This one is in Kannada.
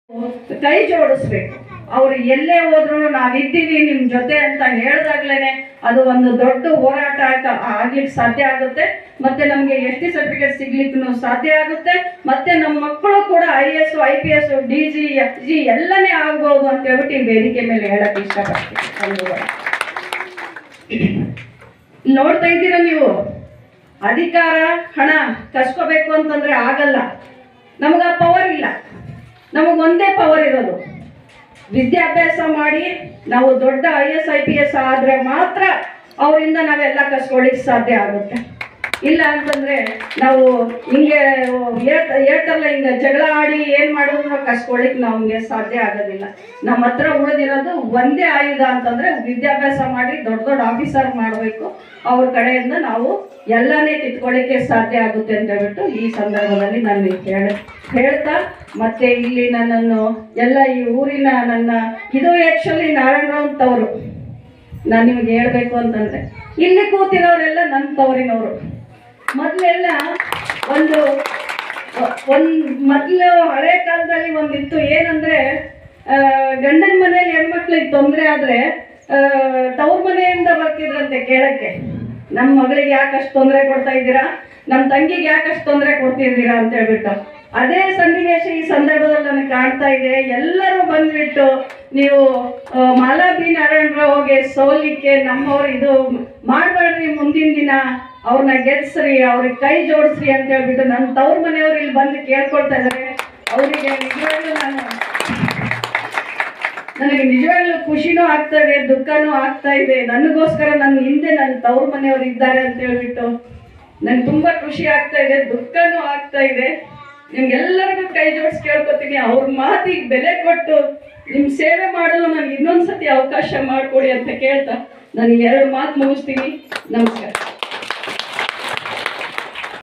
ಕೈ ಜೋಡಿಸ್ಬೇಕು ಅವ್ರು ಎಲ್ಲೇ ಹೋದ್ರು ನಾವಿದ್ದೀವಿ ನಿಮ್ ಜೊತೆ ಅಂತ ಹೇಳ್ದಾಗ್ಲೇನೆ ಅದು ಒಂದು ದೊಡ್ಡ ಹೋರಾಟ ಆಗ- ಆಗ್ಲಿಕ್ಕೆ ಸಾಧ್ಯ ಆಗುತ್ತೆ ಮತ್ತೆ ನಮ್ಗೆ ಎಸ್ ಟಿ ಸರ್ಟಿಫಿಕೇಟ್ ಸಿಗ್ಲಿಕ್ಕೂ ಸಾಧ್ಯ ಆಗುತ್ತೆ ಮತ್ತೆ ನಮ್ಮ ಮಕ್ಕಳು ಕೂಡ I S I P S D G F G ಎಲ್ಲನೇ ಆಗ್ಬೋದು ಅಂತ ಹೇಳ್ಬಿಟ್ಟು ಈ ವೇದಿಕೆ ಮೇಲೆ ಹೇಳಕ್ ಇಷ್ಟಪಡ್ತೀನಿ ಬಂಧುಗಳೇ. ಇಲ್ಲಿ ನೋಡ್ತಾ ಇದ್ದೀರಾ ನೀವು ಅಧಿಕಾರ ಹಣ ಕಸ್ಕೋಬೇಕು ಅಂತಂದ್ರೆ ಆಗಲ್ಲ ನಮಗ ಪವರ್ ಇಲ್ಲ ನಮಗ್ ಒಂದೇ ಪವರ್ ಇರೋದು ವಿದ್ಯಾಭ್ಯಾಸ ಮಾಡಿ ನಾವು ದೊಡ್ಡ I S I P S ಆದ್ರೆ ಮಾತ್ರ ಅವರಿಂದ ನಾವೆಲ್ಲ ಕಸ್ಕೊಳ್ಳಿಕ್ ಸಾಧ್ಯ ಆಗುತ್ತೆ ಇಲ್ಲ ಅಂತಂದ್ರೆ ನಾವು ಹಿಂಗೆ ಏಟ್ ಏಟಲ್ಲ ಹಿಂಗೆ ಜಗಳ ಆಡಿ ಏನ್ ಮಾಡಿದ್ರು ಕಸ್ಕೊಳ್ಳಿಕ್ ನಮ್ಗೆ ಸಾಧ್ಯ ಆಗೋದಿಲ್ಲ ನಮ್ಮ ಹತ್ರ ಉಳಿದಿರೋದು ಒಂದೇ ಆಯುಧ ಅಂತಂದ್ರೆ ವಿದ್ಯಾಭ್ಯಾಸ ಮಾಡಿ ದೊಡ್ಡ ದೊಡ್ಡ ಆಫೀಸರ್ ಮಾಡಬೇಕು ಅವ್ರ ಕಡೆಯಿಂದ ನಾವು ಎಲ್ಲಾನೇ ಕಿತ್ಕೊಳ್ಳಿಕ್ಕೆ ಸಾಧ್ಯ ಆಗುತ್ತೆ ಅಂತ ಹೇಳ್ಬಿಟ್ಟು ಈ ಸಂದರ್ಭದಲ್ಲಿ ನಾನು ಹೇಳ ಹೇಳ್ತಾ ಮತ್ತೆ ಇಲ್ಲಿ ನನ್ನನ್ನು ಎಲ್ಲ ಈ ಊರಿನ ನನ್ನ ಇದು ಆ್ಯಕ್ಚುಲಿ ನಾರಾಯಣರಾವ್ ತವರು ನಾನು ನಿಮ್ಗೆ ಹೇಳ್ಬೇಕು ಅಂತಂದ್ರೆ ಇಲ್ಲಿ ಕೂತಿರೋರೆಲ್ಲ ನನ್ನ ತವರಿನವರು ಮೊದಲೆಲ್ಲ ಒಂದು ಒಂದು ಮೊದಲು ಹಳೆ ಕಾಲದಲ್ಲಿ ಒಂದಿತ್ತು ಏನಂದ್ರೆ ಆ, ಗಂಡನ ಮನೇಲಿ ಹೆಣ್ಮಕ್ಳಿಗೆ ತೊಂದರೆ ಆದ್ರೆ ಆ, ತವ್ರ ಮನೆಯಿಂದ ಬರ್ತಿದ್ರಂತೆ ಕೇಳಕ್ಕೆ ನಮ್ಮ ಮಗಳಿಗೆ ಯಾಕೆ ಅಷ್ಟು ತೊಂದರೆ ಕೊಡ್ತಾ ಇದ್ದೀರಾ ನಮ್ಮ ತಂಗಿಗೆ ಯಾಕೆ ಅಷ್ಟು ತೊಂದರೆ ಕೊಡ್ತಿದ್ದೀರಾ ಅಂತ ಹೇಳ್ಬಿಟ್ಟು ಅದೇ ಸನ್ನಿವೇಶ ಈ ಸಂದರ್ಭದಲ್ಲಿ ನನಗೆ ಕಾಣ್ತಾ ಇದೆ ಎಲ್ಲರೂ ಬಂದ್ಬಿಟ್ಟು ನೀವು ಆ, ಮಾಲಾ ಬಿ ನಾರಾಯಣರಾವ್ಗೆ ಸೋಲಿಕ್ಕೆ ನಮ್ಮವ್ರು ಇದು ಮಾಡಬೇಡ್ರಿ ಮುಂದಿನ ದಿನ ಅವ್ರನ್ನ ಗೆಲ್ಸ್ರಿ ಅವ್ರಿಗೆ ಕೈ ಜೋಡಿಸ್ರಿ ಅಂತ ಹೇಳ್ಬಿಟ್ಟು ನನ್ನ ತವ್ರ ಮನೆಯವ್ರು ಇಲ್ಲಿ ಬಂದು ಕೇಳ್ಕೊಳ್ತಾ ಇದ್ದಾರೆ ಅವರಿಗೆ ನಿಜವಾಗ್ಲೂ ನಾನು ನನಗೆ ನಿಜವಾಗ್ಲೂ ಖುಷಿನೂ ಆಗ್ತಾ ಇದೆ ದುಃಖನೂ ಆಗ್ತಾ ಇದೆ ನನಗೋಸ್ಕರ ನನ್ನ ಹಿಂದೆ ನನ್ನ ತವ್ರ ಮನೆಯವರು ಇದ್ದಾರೆ ಅಂತ ಹೇಳ್ಬಿಟ್ಟು ನನ್ಗೆ ತುಂಬಾ ಖುಷಿ ಆಗ್ತಾ ಇದೆ ದುಃಖನೂ ಆಗ್ತಾ ಇದೆ ನಿಮ್ಗೆಲ್ಲರಿಗೂ ಕೈ ಜೋಡಿಸಿ ಕೇಳ್ಕೊತೀನಿ ಅವ್ರ ಮಾತಿಗೆ ಬೆಲೆ ಕೊಟ್ಟು ನಿಮ್ ಸೇವೆ ಮಾಡಲು ನನಗೆ ಇನ್ನೊಂದ್ಸತಿ ಅವಕಾಶ ಮಾಡಿಕೊಡಿ ಅಂತ ಕೇಳ್ತಾ ನಾನು ಎರಡು ಮಾತು ಮುಗಿಸ್ತೀನಿ ನಮಸ್ಕಾರ